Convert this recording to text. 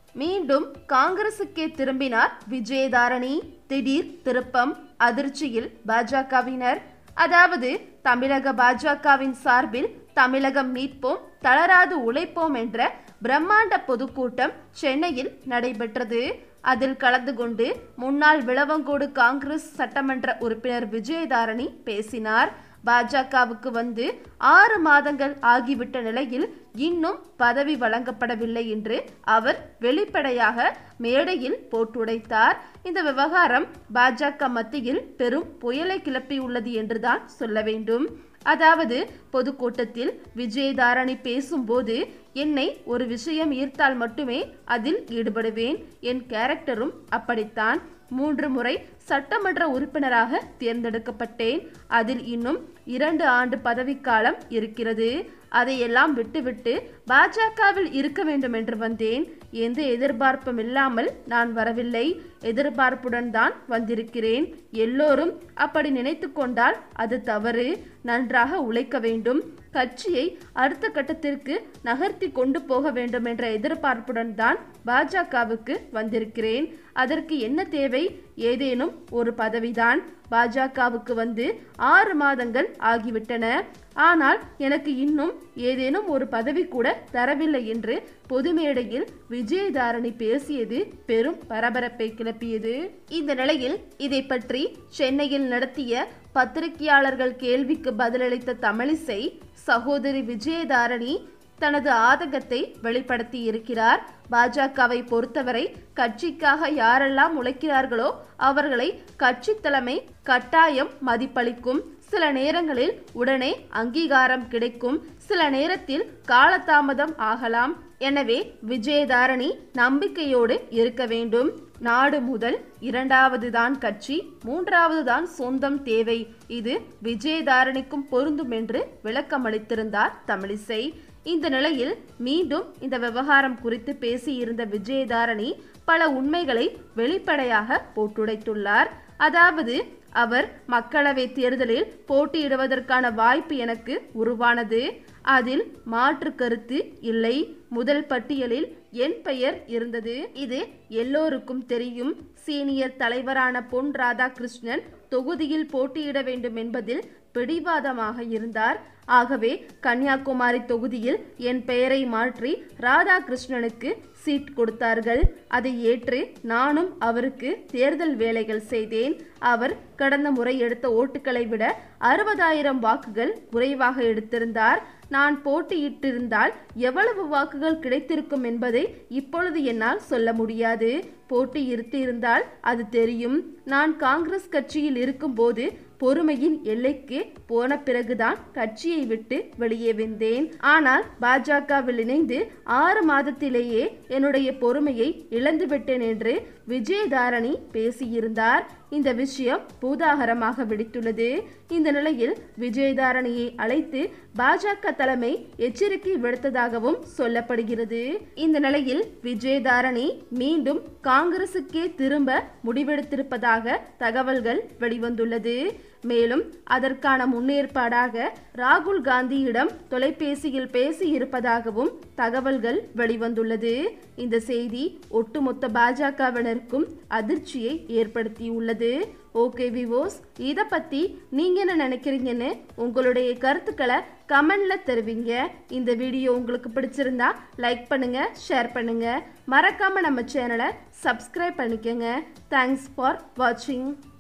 மீண்டும் காங்கிரசுக்கே திரும்பினார் விஜயதாரணி திடீர் திருப்பம் அதிர்ச்சியில் பாஜகவினர் அதாவது தமிழக பாஜகவின் சார்பில் தமிழகம் மீட்போம் தளராது உழைப்போம் என்ற பிரம்மாண்ட பொதுக்கூட்டம் சென்னையில் நடைபெற்றது அதில் கலந்து கொண்டு முன்னாள் விளவங்கோடு காங்கிரஸ் சட்டமன்ற உறுப்பினர் விஜயதாரணி பேசினார் பாஜகவுக்கு வந்து ஆறு மாதங்கள் ஆகிவிட்ட நிலையில் இன்னும் பதவி வழங்கப்படவில்லை என்று அவர் வெளிப்படையாக மேடையில் போட்டுடைத்தார் இந்த விவகாரம் பாஜக மத்தியில் பெரும் புயலை கிளப்பியுள்ளது என்றுதான் சொல்ல வேண்டும் அதாவது பொதுக்கூட்டத்தில் விஜயதாரணி பேசும்போது என்னை ஒரு விஷயம் ஈர்த்தால் மட்டுமே அதில் ஈடுபடுவேன் என் கேரக்டரும் அப்படித்தான் மூன்று முறை சட்டமன்ற உறுப்பினராக தேர்ந்தெடுக்கப்பட்டேன் அதில் இன்னும் இரண்டு ஆண்டு பதவிக்காலம் இருக்கிறது அதையெல்லாம் விட்டுவிட்டு பாஜகவில் இருக்க வேண்டும் என்று வந்தேன் எந்த எதிர்பார்ப்பும் இல்லாமல் நான் வரவில்லை எதிர்பார்ப்புடன் தான் வந்திருக்கிறேன் எல்லோரும் அப்படி நினைத்து கொண்டால் அது தவறு நன்றாக உழைக்க வேண்டும் கட்சியை அடுத்த கட்டத்திற்கு நகர்த்தி கொண்டு போக வேண்டும் என்ற எதிர்பார்ப்புடன் தான் பாஜகவுக்கு வந்திருக்கிறேன் அதற்கு என்ன தேவை ஏதேனும் ஒரு பதவிதான் பாஜகவுக்கு வந்து ஆறு மாதங்கள் ஆகிவிட்டன ஆனால் எனக்கு இன்னும் ஏதேனும் ஒரு பதவி கூட தரவில்லை என்று பொது மேடையில் விஜயதாரணி பேசியது பெரும் பரபரப்பை கிளப்பியது இந்த நிலையில் இதை பற்றி சென்னையில் நடத்திய பத்திரிகையாளர்கள் கேள்விக்கு பதிலளித்த தமிழிசை சகோதரி விஜயதாரணி தனது ஆதங்கத்தை வெளிப்படுத்தி இருக்கிறார் பாஜகவை பொறுத்தவரை கட்சிக்காக யாரெல்லாம் உழைக்கிறார்களோ அவர்களை கட்சி தலைமை கட்டாயம் மதிப்பளிக்கும் சில நேரங்களில் உடனே அங்கீகாரம் கிடைக்கும் சில நேரத்தில் காலதாமதம் ஆகலாம் எனவே விஜயதாரணி நம்பிக்கையோடு இருக்க வேண்டும் நாடு முதல் இரண்டாவது தான் கட்சி மூன்றாவது தான் சொந்தம் தேவை இது விஜயதாரணிக்கும் பொருந்தும் என்று விளக்கமளித்திருந்தார் தமிழிசை இந்த நிலையில் மீண்டும் இந்த விவகாரம் குறித்து பேசியிருந்த விஜயதாரணி பல உண்மைகளை வெளிப்படையாக போட்டுடைத்துள்ளார் அதாவது அவர் மக்களவை தேர்தலில் போட்டியிடுவதற்கான வாய்ப்பு எனக்கு உருவானது அதில் மாற்று கருத்து இல்லை முதல் பட்டியலில் என் பெயர் இருந்தது இது எல்லோருக்கும் தெரியும் சீனியர் தலைவரான பொன் ராதாகிருஷ்ணன் தொகுதியில் போட்டியிட வேண்டும் என்பதில் பிடிவாதமாக இருந்தார் ஆகவே கன்னியாகுமரி தொகுதியில் என் பெயரை மாற்றி ராதாகிருஷ்ணனுக்கு சீட் கொடுத்தார்கள் அதை ஏற்று நானும் அவருக்கு தேர்தல் வேலைகள் செய்தேன் அவர் கடந்த முறை எடுத்த ஓட்டுகளை விட அறுபதாயிரம் வாக்குகள் குறைவாக எடுத்திருந்தார் நான் போட்டியிட்டிருந்தால் எவ்வளவு வாக்குகள் கிடைத்திருக்கும் என்பதை இப்பொழுது என்னால் சொல்ல முடியாது போட்டி இருந்திருந்தால் அது தெரியும் நான் காங்கிரஸ் கட்சியில் இருக்கும்போது பொறுமையின் எல்லைக்கு போன பிறகுதான் கட்சியை விட்டு வெளியே வந்தேன் ஆனால் பாஜகவில் இணைந்து ஆறு மாதத்திலேயே என்னுடைய பொறுமையை இழந்துவிட்டேன் என்று விஜயதாரணி பேசியிருந்தார் இந்த விஷயம் பூதாகரமாக வெடித்துள்ளது இந்த நிலையில் விஜயதாரணியை அழைத்து பாஜக தலைமை எச்சரிக்கை விடுத்ததாகவும் சொல்லப்படுகிறது இந்த நிலையில் விஜயதாரணி மீண்டும் காங்கிரசுக்கே திரும்ப முடிவெடுத்திருப்பதாக தகவல்கள் வெளிவந்துள்ளது மேலும் அதற்கான முன்னேற்பாடாக ராகுல் காந்தியிடம் தொலைபேசியில் பேசி இருப்பதாகவும் தகவல்கள் வெளிவந்துள்ளது இந்த செய்தி ஒட்டுமொத்த பாஜகவினருக்கும் அதிர்ச்சியை ஏற்படுத்தியுள்ளது ஓகே விவோஸ் இதை பற்றி நீங்கள் என்ன நினைக்கிறீங்கன்னு உங்களுடைய கருத்துக்களை கமெண்ட்ல தெரிவிங்க இந்த வீடியோ உங்களுக்கு பிடிச்சிருந்தா லைக் பண்ணுங்க ஷேர் பண்ணுங்க மறக்காம நம்ம சேனலை சப்ஸ்கிரைப் பண்ணிக்கோங்க தேங்க்ஸ் ஃபார் வாட்சிங்